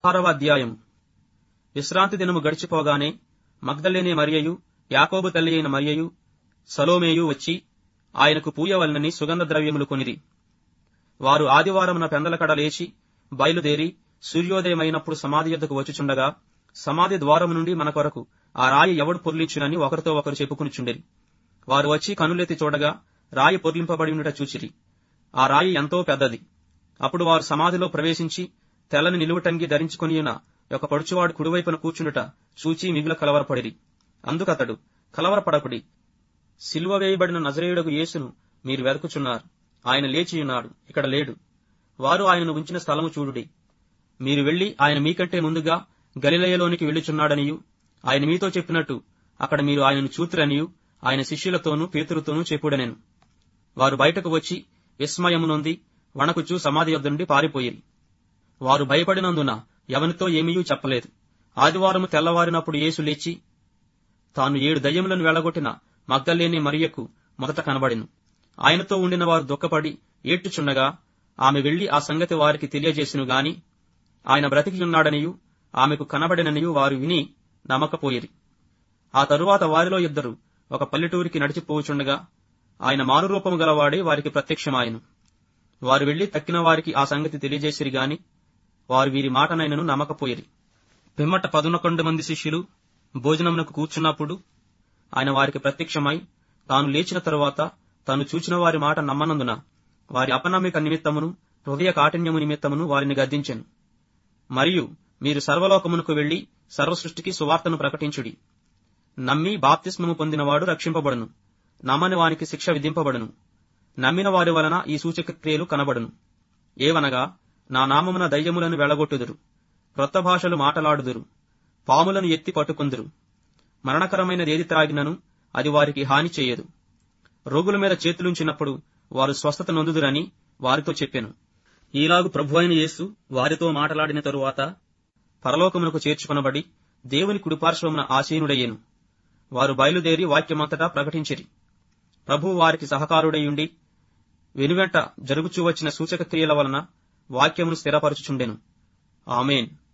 ఆరవ అధ్యాయం విశ్రాంతి దినము గడిచిపోగానే మగ్ధలేనే మరియయు యాకోబు తల్లి అయిన మరియయు సలోమేయు వచ్చి ఆయనకు పూయవలనని సుగంధ ద్రవ్యములు కొనిరి వారు ఆదివారమున పెందలకడ లేచి బయలుదేరి సూర్యోదయమైనప్పుడు సమాధి యొద్దకు వచ్చుచుండగా సమాధి ద్వారము నుండి మన కొరకు ఆ రాయి ఎవడు పొర్లించునని ఒకరితో ఒకరు చెప్పుకునిచుండిరి వారు వచ్చి కనులెత్తి చూడగా రాయి పొర్లింపబడి ఉండుట చూచిరి ఆ రాయి ఎంతో పెద్దది అప్పుడు వారు సమాధిలో ప్రవేశించి తెల్లని నిలువుటంగి ధరించుకొనియున్న ఒక పడుచువాడు కుడివైపున కూర్చుండుట చూచి మిగుల కలవరపడిరి అందుకతడు కలవరపడకుడి సిలువ వేయబడిన నజరేయుడకు యేసును మీరు వెదకుచున్నారు ఆయన లేచియున్నాడు ఇక్కడ లేడు వారు ఆయనను ఉంచిన స్థలము చూడుడి మీరు వెళ్లి ఆయన మీకంటే ముందుగా గలిలయలోనికి వెళ్ళుచున్నాడనియు ఆయన మీతో చెప్పినట్టు అక్కడ మీరు ఆయనను చూతురనియు ఆయన శిష్యులతోనూ పేతురుతోనూ చెప్పుడనెను వారు బయటకు వచ్చి విస్మయమునొంది వణకుచూ సమాధి యొద్ద నుండి పారిపోయిరి వారు భయపడినందున ఎవనితో ఏమీయూ చెప్పలేదు ఆదివారము తెల్లవారినప్పుడు యేసు లేచి తాను ఏడు దయ్యములను వెళ్లగొట్టిన మగ్ధలేని మరియకు మొదట కనబడిను ఆయనతో ఉండిన వారు దుఃఖపడి ఏడ్చుచుండగా ఆమె వెళ్లి ఆ సంగతి వారికి తెలియజేసిను గాని ఆయన బ్రతికియున్నాడనియు ఆమెకు కనబడిననియు వారు విని నమ్మకపోయిరి ఆ తరువాత వారిలో ఇద్దరు ఒక పల్లెటూరికి నడిచిపోవుచుండగా ఆయన మారురూపము గలవాడే వారికి ప్రత్యక్షమాయను వారు వెళ్లి తక్కిన వారికి ఆ సంగతి తెలియజేసిరి గాని వారు వీరి మాటనైనను నమ్మకపోయిరి పిమ్మట పదునకొండు మంది శిష్యులు భోజనమునకు కూర్చున్నప్పుడు ఆయన వారికి ప్రత్యక్షమై తాను లేచిన తరువాత తాను చూచిన వారి మాట నమ్మనందున వారి అపనమ్మిక నిమిత్తమును హృదయ కాఠిన్యము నిమిత్తమును వారిని గద్దించెను మరియు మీరు సర్వలోకమునకు వెళ్లి సర్వసృష్టికి సువార్తను ప్రకటించుడి నమ్మి బాప్తిస్మము పొందినవాడు రక్షింపబడును నమ్మని వానికి శిక్ష విధింపబడును నమ్మిన వారి వలన ఈ సూచక క్రియలు కనబడును ఏవనగా నా నామమున దయ్యములను వెళ్లగొట్టుదురు క్రొత్త భాషలు మాటలాడుదురు పాములను ఎత్తి పట్టుకుందురు మరణకరమైనదేది త్రాగినను అది వారికి హాని చేయదు రోగుల మీద చేతులుంచినప్పుడు వారు స్వస్థత నొందుదురని వారితో చెప్పాను ఈలాగు ప్రభు అయిన యేసు వారితో మాటలాడిన తరువాత పరలోకమునకు చేర్చుకొనబడి దేవుని కుడిపార్శ్వమున ఆసీనుడయ్యేను వారు బయలుదేరి వాక్యమంతటా ప్రకటించిరి ప్రభు వారికి సహకారుడయుండి వెనువెంట జరుగుచూ వచ్చిన సూచక క్రియల వలన వాక్యమును స్థిరపరచుచుండెను ఆమెన్